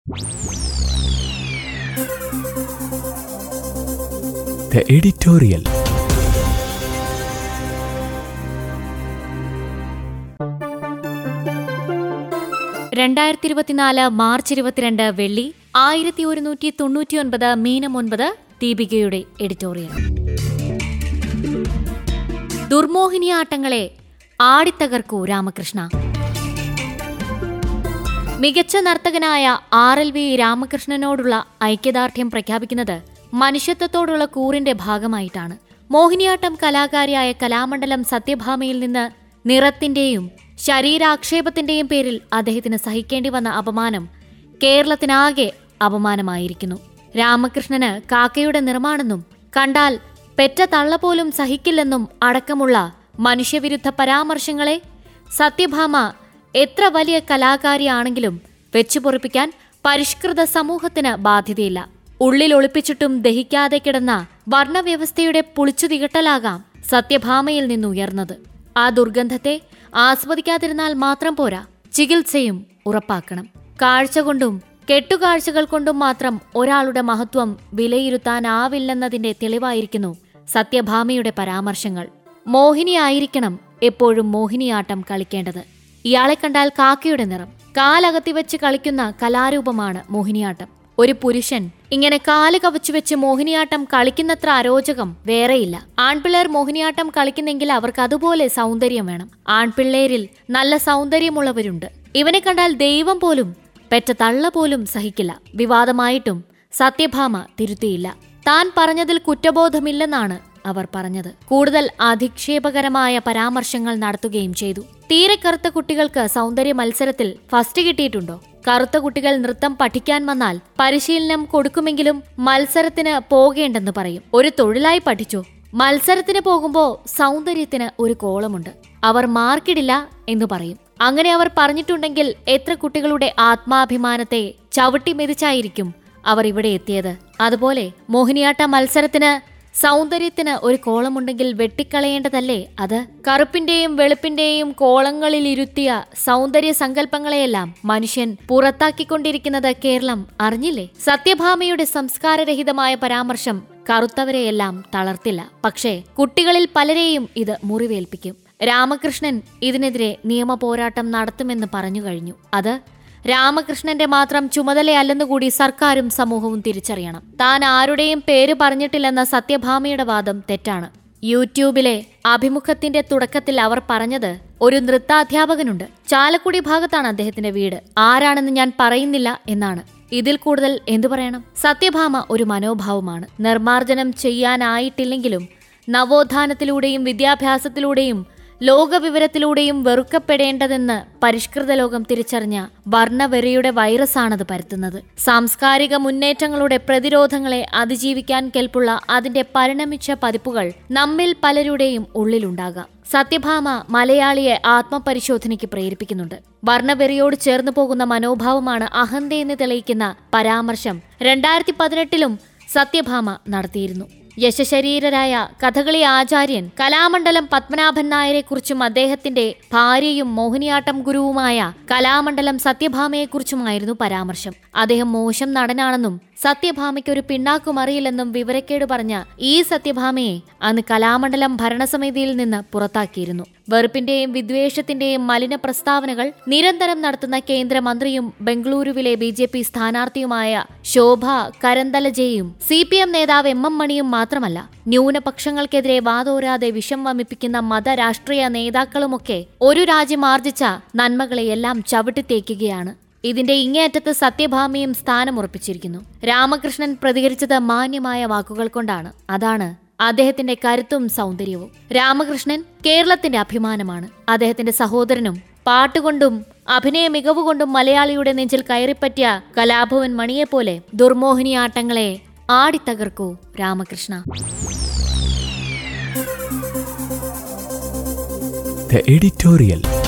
The editorial. രണ്ടായിരത്തി ഇരുപത്തിനാല് March ഇരുപത്തിരണ്ട് വെള്ളി ആയിരത്തി ഒരുന്നൂറ്റി തൊണ്ണൂറ്റിയൊൻപത് മീനം ഒൻപത് ദീപികയുടെ എഡിറ്റോറിയൽ ദുർമോഹിനിയാട്ടങ്ങളെ ആടിത്തകർക്കൂ രാമകൃഷ്ണ മികച്ച നർത്തകനായ ആർ എൽ വി രാമകൃഷ്ണനോടുള്ള ഐക്യദാർഢ്യം പ്രഖ്യാപിക്കുന്നത് മനുഷ്യത്വത്തോടുള്ള കൂറിന്റെ ഭാഗമായിട്ടാണ് മോഹിനിയാട്ടം കലാകാരിയായ കലാമണ്ഡലം സത്യഭാമയിൽ നിന്ന് നിറത്തിന്റെയും ശരീരാക്ഷേപത്തിന്റെയും പേരിൽ അദ്ദേഹത്തിന് സഹിക്കേണ്ടി വന്ന അപമാനം കേരളത്തിനാകെ അപമാനമായിരിക്കുന്നു രാമകൃഷ്ണന് കാക്കയുടെ നിറമാണെന്നും കണ്ടാൽ പെറ്റ തള്ള പോലും സഹിക്കില്ലെന്നും അടക്കമുള്ള മനുഷ്യവിരുദ്ധ പരാമർശങ്ങളെ സത്യഭാമ എത്ര വലിയ കലാകാരിയാണെങ്കിലും വെച്ചുപൊറിപ്പിക്കാൻ പരിഷ്കൃത സമൂഹത്തിന് ബാധ്യതയില്ല ഉള്ളിൽ ഒളിപ്പിച്ചിട്ടും ദഹിക്കാതെ കിടന്ന വർണ്ണവ്യവസ്ഥയുടെ പുളിച്ചു തികട്ടലാകാം സത്യഭാമയിൽ നിന്നുയർന്നത് ആ ദുർഗന്ധത്തെ ആസ്വദിക്കാതിരുന്നാൽ മാത്രം പോരാ ചികിത്സയും ഉറപ്പാക്കണം കാഴ്ച കൊണ്ടും കെട്ടുകാഴ്ചകൾ കൊണ്ടും മാത്രം ഒരാളുടെ മഹത്വം വിലയിരുത്താനാവില്ലെന്നതിന്റെ തെളിവായിരിക്കുന്നു സത്യഭാമയുടെ പരാമർശങ്ങൾ മോഹിനിയായിരിക്കണം എപ്പോഴും മോഹിനിയാട്ടം കളിക്കേണ്ടത് ഇയാളെ കണ്ടാൽ കാക്കയുടെ നിറം കാലകത്തി വെച്ച് കളിക്കുന്ന കലാരൂപമാണ് മോഹിനിയാട്ടം ഒരു പുരുഷൻ ഇങ്ങനെ കാല് കവച്ചു വെച്ച് മോഹിനിയാട്ടം കളിക്കുന്നത്ര അരോചകം വേറെയില്ല ആൺപിള്ളേർ മോഹിനിയാട്ടം കളിക്കുന്നെങ്കിൽ അവർക്ക് അതുപോലെ സൗന്ദര്യം വേണം ആൺപിള്ളേരിൽ നല്ല സൗന്ദര്യമുള്ളവരുണ്ട് ഇവനെ കണ്ടാൽ ദൈവം പോലും പെറ്റ തള്ള പോലും സഹിക്കില്ല വിവാദമായിട്ടും സത്യഭാമ തിരുത്തിയില്ല താൻ പറഞ്ഞതിൽ കുറ്റബോധമില്ലെന്നാണ് അവർ പറഞ്ഞത് കൂടുതൽ അധിക്ഷേപകരമായ പരാമർശങ്ങൾ നടത്തുകയും ചെയ്തു തീരെ കറുത്ത കുട്ടികൾക്ക് സൗന്ദര്യ മത്സരത്തിൽ ഫസ്റ്റ് കിട്ടിയിട്ടുണ്ടോ കറുത്ത കുട്ടികൾ നൃത്തം പഠിക്കാൻ വന്നാൽ പരിശീലനം കൊടുക്കുമെങ്കിലും മത്സരത്തിന് പോകേണ്ടെന്ന് പറയും ഒരു തൊഴിലായി പഠിച്ചോ മത്സരത്തിന് പോകുമ്പോ സൗന്ദര്യത്തിന് ഒരു കോളമുണ്ട് അവർ മാർക്കിടില്ല എന്ന് പറയും അങ്ങനെ അവർ പറഞ്ഞിട്ടുണ്ടെങ്കിൽ എത്ര കുട്ടികളുടെ ആത്മാഭിമാനത്തെ ചവിട്ടി മെതിച്ചായിരിക്കും അവർ ഇവിടെ എത്തിയത് അതുപോലെ മോഹിനിയാട്ട മത്സരത്തിന് സൗന്ദര്യത്തിന് ഒരു കോളമുണ്ടെങ്കിൽ വെട്ടിക്കളയേണ്ടതല്ലേ അത് കറുപ്പിന്റെയും വെളുപ്പിന്റെയും കോളങ്ങളിലിരുത്തിയ സൗന്ദര്യ സങ്കല്പങ്ങളെയെല്ലാം മനുഷ്യൻ പുറത്താക്കിക്കൊണ്ടിരിക്കുന്നത് കേരളം അറിഞ്ഞില്ലേ സത്യഭാമയുടെ സംസ്കാരരഹിതമായ പരാമർശം കറുത്തവരെയെല്ലാം തളർത്തില്ല പക്ഷേ കുട്ടികളിൽ പലരെയും ഇത് മുറിവേൽപ്പിക്കും രാമകൃഷ്ണൻ ഇതിനെതിരെ നിയമ പോരാട്ടം നടത്തുമെന്ന് പറഞ്ഞു കഴിഞ്ഞു അത് രാമകൃഷ്ണന്റെ മാത്രം ചുമതലയല്ലെന്നുകൂടി സർക്കാരും സമൂഹവും തിരിച്ചറിയണം താൻ ആരുടെയും പേര് പറഞ്ഞിട്ടില്ലെന്ന സത്യഭാമയുടെ വാദം തെറ്റാണ് യൂട്യൂബിലെ അഭിമുഖത്തിന്റെ തുടക്കത്തിൽ അവർ പറഞ്ഞത് ഒരു നൃത്താധ്യാപകനുണ്ട് ചാലക്കുടി ഭാഗത്താണ് അദ്ദേഹത്തിന്റെ വീട് ആരാണെന്ന് ഞാൻ പറയുന്നില്ല എന്നാണ് ഇതിൽ കൂടുതൽ എന്തു പറയണം സത്യഭാമ ഒരു മനോഭാവമാണ് നിർമാർജനം ചെയ്യാനായിട്ടില്ലെങ്കിലും നവോത്ഥാനത്തിലൂടെയും വിദ്യാഭ്യാസത്തിലൂടെയും ലോകവിവരത്തിലൂടെയും വെറുക്കപ്പെടേണ്ടതെന്ന് പരിഷ്കൃത ലോകം തിരിച്ചറിഞ്ഞ വർണ്ണവെറിയുടെ വൈറസാണത് പരത്തുന്നത് സാംസ്കാരിക മുന്നേറ്റങ്ങളുടെ പ്രതിരോധങ്ങളെ അതിജീവിക്കാൻ കെൽപ്പുള്ള അതിന്റെ പരിണമിച്ച പതിപ്പുകൾ നമ്മിൽ പലരുടെയും ഉള്ളിലുണ്ടാകാം സത്യഭാമ മലയാളിയെ ആത്മപരിശോധനയ്ക്ക് പ്രേരിപ്പിക്കുന്നുണ്ട് വർണ്ണവെറിയോട് ചേർന്നു പോകുന്ന മനോഭാവമാണ് അഹന്തയെന്ന് തെളിയിക്കുന്ന പരാമർശം രണ്ടായിരത്തി പതിനെട്ടിലും സത്യഭാമ നടത്തിയിരുന്നു യശശരീരരായ കഥകളി ആചാര്യൻ കലാമണ്ഡലം പത്മനാഭൻ നായരെക്കുറിച്ചും അദ്ദേഹത്തിന്റെ ഭാര്യയും മോഹിനിയാട്ടം ഗുരുവുമായ കലാമണ്ഡലം സത്യഭാമയെക്കുറിച്ചുമായിരുന്നു പരാമർശം അദ്ദേഹം മോശം നടനാണെന്നും സത്യഭാമയ്ക്ക് ഒരു പിണ്ണാക്കും അറിയില്ലെന്നും വിവരക്കേട് പറഞ്ഞ ഈ സത്യഭാമയെ അന്ന് കലാമണ്ഡലം ഭരണസമിതിയിൽ നിന്ന് പുറത്താക്കിയിരുന്നു വെറുപ്പിന്റെയും വിദ്വേഷത്തിന്റെയും മലിന പ്രസ്താവനകൾ നിരന്തരം നടത്തുന്ന കേന്ദ്രമന്ത്രിയും ബംഗളൂരുവിലെ ബി ജെ പി സ്ഥാനാർത്ഥിയുമായ ശോഭ കരന്തലജയും സി പി എം നേതാവ് എം എം മണിയും മാത്രമല്ല ന്യൂനപക്ഷങ്ങൾക്കെതിരെ വാതോരാതെ വിഷം വമിപ്പിക്കുന്ന മതരാഷ്ട്രീയ നേതാക്കളുമൊക്കെ ഒരു രാജ്യം ആർജിച്ച നന്മകളെയെല്ലാം ചവിട്ടിത്തേക്കുകയാണ് ഇതിന്റെ ഇങ്ങേയറ്റത്ത് സത്യഭാമയും സ്ഥാനമുറപ്പിച്ചിരിക്കുന്നു രാമകൃഷ്ണൻ പ്രതികരിച്ചത് മാന്യമായ വാക്കുകൾ കൊണ്ടാണ് അതാണ് അദ്ദേഹത്തിന്റെ കരുത്തും സൗന്ദര്യവും രാമകൃഷ്ണൻ കേരളത്തിന്റെ അഭിമാനമാണ് അദ്ദേഹത്തിന്റെ സഹോദരനും പാട്ടുകൊണ്ടും അഭിനയ മികവുകൊണ്ടും മലയാളിയുടെ നെഞ്ചിൽ കയറിപ്പറ്റിയ കലാഭവൻ മണിയെപ്പോലെ ദുർമോഹിനിയാട്ടങ്ങളെ ആടിത്തകർക്കൂ രാമകൃഷ്ണ The editorial.